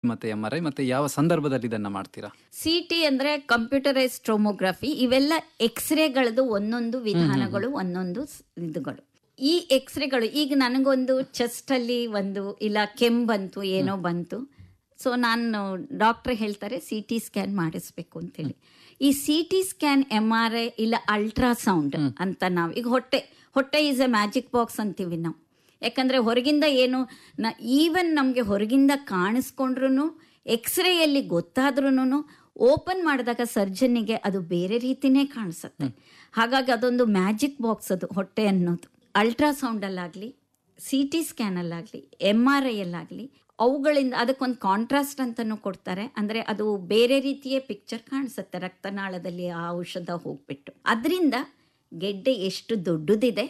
ಮತ್ತೆ M R I ಮತ್ತೆ ಯಾವ ಸಂದರ್ಭದಲ್ಲಿ ಇದನ್ನ ಮಾಡ್ತೀರಾ ಸಿ ಟಿ ಅಂದ್ರೆ ಕಂಪ್ಯೂಟರೈಸ್ ಟ್ರೋಮೋಗ್ರಫಿ ಇವೆಲ್ಲ ಎಕ್ಸ್ರೇಗಳದ್ದು ಒಂದೊಂದು ವಿಧಾನಗಳು ಒಂದೊಂದು ಸ್- ಇದುಗಳು ಈ ಎಕ್ಸ್ರೇಗಳು ಈಗ ನನಗೊಂದು ಚೆಸ್ಟ್ ಅಲ್ಲಿ ಒಂದು ಇಲ್ಲ ಕೆಮ್ಮು ಬಂತು ಏನೋ ಬಂತು ಸೊ ನಾನು ಡಾಕ್ಟರ್ ಹೇಳ್ತಾರೆ ಸಿ ಟಿ ಸ್ಕ್ಯಾನ್ ಮಾಡಿಸ್ಬೇಕು ಅಂತೇಳಿ ಈ C T scan M R I ಇಲ್ಲ ಅಲ್ಟ್ರಾಸೌಂಡ್ ಅಂತ ನಾವು ಈಗ ಹೊಟ್ಟೆ ಹೊಟ್ಟೆ ಈಸ್ ಎ ಮ್ಯಾಜಿಕ್ ಬಾಕ್ಸ್ ಅಂತೀವಿ ನಾವು ಯಾಕಂದರೆ ಹೊರಗಿಂದ ಏನು ನ ಈವನ್ ನಮಗೆ ಹೊರಗಿಂದ ಕಾಣಿಸ್ಕೊಂಡ್ರು ಎಕ್ಸ್ರೇಯಲ್ಲಿ ಗೊತ್ತಾದ್ರೂ ಓಪನ್ ಮಾಡಿದಾಗ ಸರ್ಜನ್ನಿಗೆ ಅದು ಬೇರೆ ರೀತಿನೇ ಕಾಣಿಸುತ್ತೆ ಹಾಗಾಗಿ ಅದೊಂದು ಮ್ಯಾಜಿಕ್ ಬಾಕ್ಸ್ ಅದು ಹೊಟ್ಟೆ ಅನ್ನೋದು ಅಲ್ಟ್ರಾಸೌಂಡಲ್ಲಾಗಲಿ ಸಿ ಟಿ ಸ್ಕ್ಯಾನಲ್ಲಾಗಲಿ ಎಮ್ ಆರ್ ಐಯಲ್ಲಾಗಲಿ ಅವುಗಳಿಂದ ಅದಕ್ಕೊಂದು ಕಾಂಟ್ರಾಸ್ಟ್ ಅಂತಲೂ ಕೊಡ್ತಾರೆ ಅಂದರೆ ಅದು ಬೇರೆ ರೀತಿಯ ಪಿಕ್ಚರ್ ಕಾಣಿಸುತ್ತೆ ರಕ್ತನಾಳದಲ್ಲಿ ಆ ಔಷಧ ಹೋಗ್ಬಿಟ್ಟು ಅದರಿಂದ ಗೆಡ್ಡೆ ಎಷ್ಟು ದೊಡ್ಡದಿದೆ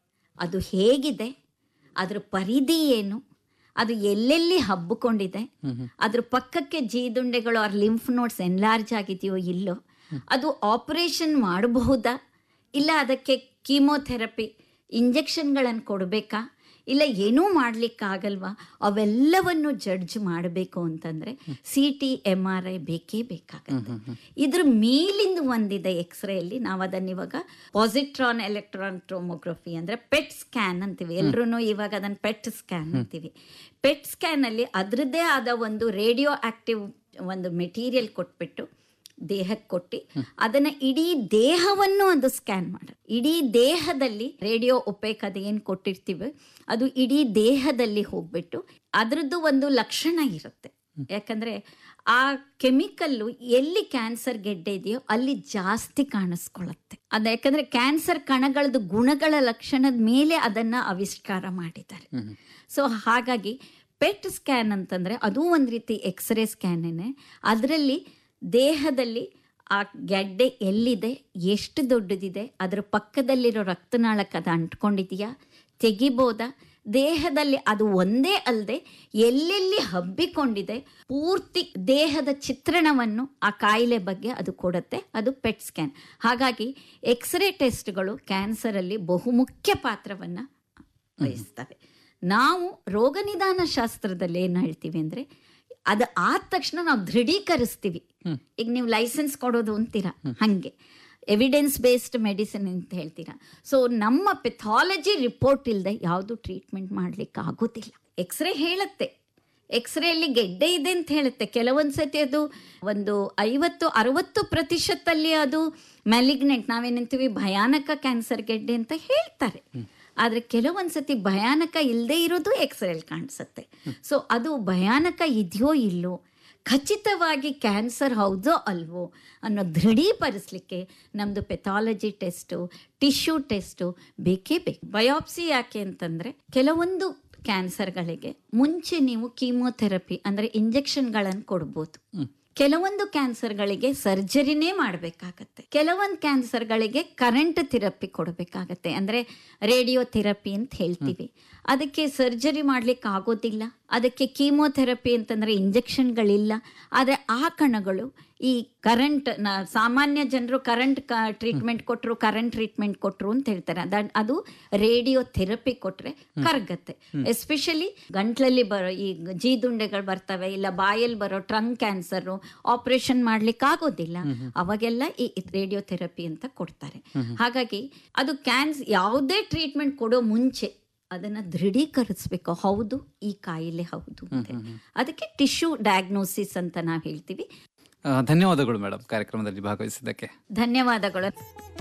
ಅದು ಹೇಗಿದೆ ಅದ್ರ ಪರಿಧಿ ಏನು ಅದು ಎಲ್ಲೆಲ್ಲಿ ಹಬ್ಬಿಕೊಂಡಿದೆ ಅದ್ರ ಪಕ್ಕಕ್ಕೆ ಜೀದುಂಡೆಗಳು ಆರ್ ಲಿಂಫ್ ನೋಟ್ಸ್ ಎನ್ಲಾರ್ಜ್ ಆಗಿದೆಯೋ ಇಲ್ಲೋ ಅದು ಆಪರೇಷನ್ ಮಾಡಬಹುದಾ ಇಲ್ಲ ಅದಕ್ಕೆ ಕೀಮೋಥೆರಪಿ ಇಂಜೆಕ್ಷನ್ಗಳನ್ನು ಕೊಡಬೇಕಾ ಇಲ್ಲ ಏನೂ ಮಾಡ್ಲಿಕ್ಕಾಗಲ್ವಾ ಅವೆಲ್ಲವನ್ನು ಜಡ್ಜ್ ಮಾಡಬೇಕು ಅಂತಂದ್ರೆ C T M R I ಬೇಕೇ ಬೇಕಾಗುತ್ತೆ ಇದ್ರ ಮೇಲಿಂದ ಒಂದಿದೆ ಎಕ್ಸ್ರೇಯಲ್ಲಿ ನಾವು ಅದನ್ನ ಇವಾಗ ಪಾಸಿಟ್ರಾನ್ ಎಲೆಕ್ಟ್ರಾನ್ ಟೋಮೋಗ್ರಫಿ ಅಂದ್ರೆ ಪೆಟ್ ಸ್ಕ್ಯಾನ್ ಅಂತೀವಿ ಎಲ್ರೂ ಇವಾಗ ಅದನ್ನ ಪೆಟ್ ಸ್ಕ್ಯಾನ್ ಅಂತೀವಿ ಪೆಟ್ ಸ್ಕ್ಯಾನ್ ಅಲ್ಲಿ ಅದರದ್ದೇ ಆದ ಒಂದು ರೇಡಿಯೋ ಆಕ್ಟಿವ್ ಒಂದು ಮೆಟೀರಿಯಲ್ ಕೊಟ್ಬಿಟ್ಟು ದೇಹಕ್ಕೆ ಕೊಟ್ಟು ಅದನ್ನ ಇಡೀ ದೇಹವನ್ನು ಅದು ಸ್ಕ್ಯಾನ್ ಮಾಡ ಇಡೀ ದೇಹದಲ್ಲಿ ರೇಡಿಯೋ ಒಪೇಕ್ ಅದು ಏನು ಕೊಟ್ಟಿರ್ತೀವಿ ಅದು ಇಡೀ ದೇಹದಲ್ಲಿ ಹೋಗ್ಬಿಟ್ಟು ಅದರದ್ದು ಒಂದು ಲಕ್ಷಣ ಇರುತ್ತೆ ಯಾಕಂದ್ರೆ ಆ ಕೆಮಿಕಲ್ಲು ಎಲ್ಲಿ ಕ್ಯಾನ್ಸರ್ ಗೆಡ್ಡೆ ಇದೆಯೋ ಅಲ್ಲಿ ಜಾಸ್ತಿ ಕಾಣಿಸ್ಕೊಳ್ಳುತ್ತೆ ಅದ ಯಾಕಂದ್ರೆ ಕ್ಯಾನ್ಸರ್ ಕಣಗಳದ್ದು ಗುಣಗಳ ಲಕ್ಷಣದ ಮೇಲೆ ಅದನ್ನ ಆವಿಷ್ಕಾರ ಮಾಡಿದ್ದಾರೆ ಸೊ ಹಾಗಾಗಿ ಪೆಟ್ ಸ್ಕ್ಯಾನ್ ಅಂತಂದ್ರೆ ಅದು ಒಂದು ರೀತಿ ಎಕ್ಸ್ರೇ ಸ್ಕ್ಯಾನೇನೆ ಅದರಲ್ಲಿ ದೇಹದಲ್ಲಿ ಆ ಗೆಡ್ಡೆ ಎಲ್ಲಿದೆ ಎಷ್ಟು ದೊಡ್ಡದಿದೆ ಅದರ ಪಕ್ಕದಲ್ಲಿರೋ ರಕ್ತನಾಳಕ್ಕೆ ಅದು ಅಂಟ್ಕೊಂಡಿದೆಯಾ ತೆಗಿಬೋದಾ ದೇಹದಲ್ಲಿ ಅದು ಒಂದೇ ಅಲ್ಲದೆ ಎಲ್ಲೆಲ್ಲಿ ಹಬ್ಬಿಕೊಂಡಿದೆ ಪೂರ್ತಿ ದೇಹದ ಚಿತ್ರಣವನ್ನು ಆ ಕಾಯಿಲೆ ಬಗ್ಗೆ ಅದು ಕೊಡುತ್ತೆ ಅದು ಪೆಟ್ ಸ್ಕ್ಯಾನ್ ಹಾಗಾಗಿ ಎಕ್ಸ್ರೇ ಟೆಸ್ಟ್ಗಳು ಕ್ಯಾನ್ಸರಲ್ಲಿ ಬಹುಮುಖ್ಯ ಪಾತ್ರವನ್ನು ವಹಿಸ್ತವೆ ನಾವು ರೋಗ ನಿದಾನ ಶಾಸ್ತ್ರದಲ್ಲಿ ಏನು ಹೇಳ್ತೀವಿ ಅಂದರೆ ಅದು ಆದ ತಕ್ಷಣ ನಾವು ದೃಢೀಕರಿಸ್ತೀವಿ ಈಗ ನೀವು ಲೈಸೆನ್ಸ್ ಕೊಡೋದು ಅಂತೀರಾ ಹಾಗೆ ಎವಿಡೆನ್ಸ್ ಬೇಸ್ಡ್ ಮೆಡಿಸಿನ್ ಅಂತ ಹೇಳ್ತೀರಾ ಸೊ ನಮ್ಮ ಪೆಥಾಲಜಿ ರಿಪೋರ್ಟ್ ಇಲ್ಲದೆ ಯಾವುದು ಟ್ರೀಟ್ಮೆಂಟ್ ಮಾಡ್ಲಿಕ್ಕೆ ಆಗೋದಿಲ್ಲ ಎಕ್ಸ್ರೇ ಹೇಳುತ್ತೆ ಎಕ್ಸ್ರೇಲಿ ಗೆಡ್ಡೆ ಇದೆ ಅಂತ ಹೇಳುತ್ತೆ ಕೆಲವೊಂದು ಸತಿ ಅದು ಒಂದು ಐವತ್ತು ಅರವತ್ತು ಪ್ರತಿಶತಲ್ಲಿ ಅದು ಮ್ಯಾಲಿಗ್ನೆಂಟ್ ನಾವೇನಂತೀವಿ ಭಯಾನಕ ಕ್ಯಾನ್ಸರ್ ಗೆಡ್ಡೆ ಅಂತ ಹೇಳ್ತಾರೆ ಆದರೆ ಕೆಲವೊಂದು ಸತಿ ಭಯಾನಕ ಇಲ್ಲದೆ ಇರೋದು ಎಕ್ಸ್ರೇಲಿ ಕಾಣಿಸುತ್ತೆ ಸೊ ಅದು ಭಯಾನಕ ಇದೆಯೋ ಇಲ್ಲೋ ಖಚಿತವಾಗಿ ಕ್ಯಾನ್ಸರ್ ಹೌದೋ ಅಲ್ವೋ ಅನ್ನೋ ದೃಢೀಪಡಿಸ್ಲಿಕ್ಕೆ ನಮ್ಮದು ಪೆಥಾಲಜಿ ಟೆಸ್ಟು ಟಿಶ್ಯೂ ಟೆಸ್ಟು ಬೇಕೇ ಬೇಕು ಬಯಾಪ್ಸಿ ಯಾಕೆ ಅಂತಂದರೆ ಕೆಲವೊಂದು ಕ್ಯಾನ್ಸರ್ಗಳಿಗೆ ಮುಂಚೆ ನೀವು ಕೀಮೋಥೆರಪಿ ಅಂದರೆ ಇಂಜೆಕ್ಷನ್ಗಳನ್ನು ಕೊಡ್ಬೋದು ಕೆಲವೊಂದು ಕ್ಯಾನ್ಸರ್ಗಳಿಗೆ ಸರ್ಜರಿನೇ ಮಾಡಬೇಕಾಗತ್ತೆ ಕೆಲವೊಂದು ಕ್ಯಾನ್ಸರ್ಗಳಿಗೆ ಕರೆಂಟ್ ಥೆರಪಿ ಕೊಡಬೇಕಾಗತ್ತೆ ಅಂದರೆ ರೇಡಿಯೋ ಥೆರಪಿ ಅಂತ ಹೇಳ್ತೀವಿ ಅದಕ್ಕೆ ಸರ್ಜರಿ ಮಾಡ್ಲಿಕ್ಕೆ ಆಗೋದಿಲ್ಲ ಅದಕ್ಕೆ ಕೀಮೋಥೆರಪಿ ಅಂತಂದರೆ ಇಂಜೆಕ್ಷನ್ಗಳಿಲ್ಲ ಆದರೆ ಆ ಕಣಗಳು ಈ ಕರೆಂಟ್ ನ ಸಾಮಾನ್ಯ ಜನರು ಕರೆಂಟ್ ಟ್ರೀಟ್ಮೆಂಟ್ ಕೊಟ್ಟರು ಕರೆಂಟ್ ಟ್ರೀಟ್ಮೆಂಟ್ ಕೊಟ್ಟರು ಅಂತ ಹೇಳ್ತಾರೆ ಅದ ಅದು ರೇಡಿಯೋ ಥೆರಪಿ ಕೊಟ್ಟರೆ ಕರಗತ್ತೆ ಎಸ್ಪೆಷಲಿ ಗಂಟ್ಲಲ್ಲಿ ಬರೋ ಈ ಜೀದುಂಡೆಗಳು ಬರ್ತವೆ ಇಲ್ಲ ಬಾಯಲ್ಲಿ ಬರೋ ಟ್ರಂಗ್ ಕ್ಯಾನ್ಸರು ಆಪರೇಷನ್ ಮಾಡ್ಲಿಕ್ಕೆ ಆಗೋದಿಲ್ಲ ಅವಾಗೆಲ್ಲ ಈ ರೇಡಿಯೋ ಥೆರಪಿ ಅಂತ ಕೊಡ್ತಾರೆ ಹಾಗಾಗಿ ಅದು ಕ್ಯಾನ್ಸ್ ಯಾವುದೇ ಟ್ರೀಟ್ಮೆಂಟ್ ಕೊಡೋ ಮುಂಚೆ ಅದನ್ನ ದೃಢೀಕರಿಸ್ಬೇಕು ಹೌದು ಈ ಕಾಯಿಲೆ ಹೌದು ಅಂತ ಅದಕ್ಕೆ ಟಿಶ್ಯೂ ಡಯಾಗ್ನೋಸಿಸ್ ಅಂತ ನಾವು ಹೇಳ್ತೀವಿ ಆ, ಧನ್ಯವಾದಗಳು ಮೇಡಮ್ ಕಾರ್ಯಕ್ರಮದಲ್ಲಿ ಭಾಗವಹಿಸಿದ್ದಕ್ಕೆ ಧನ್ಯವಾದಗಳು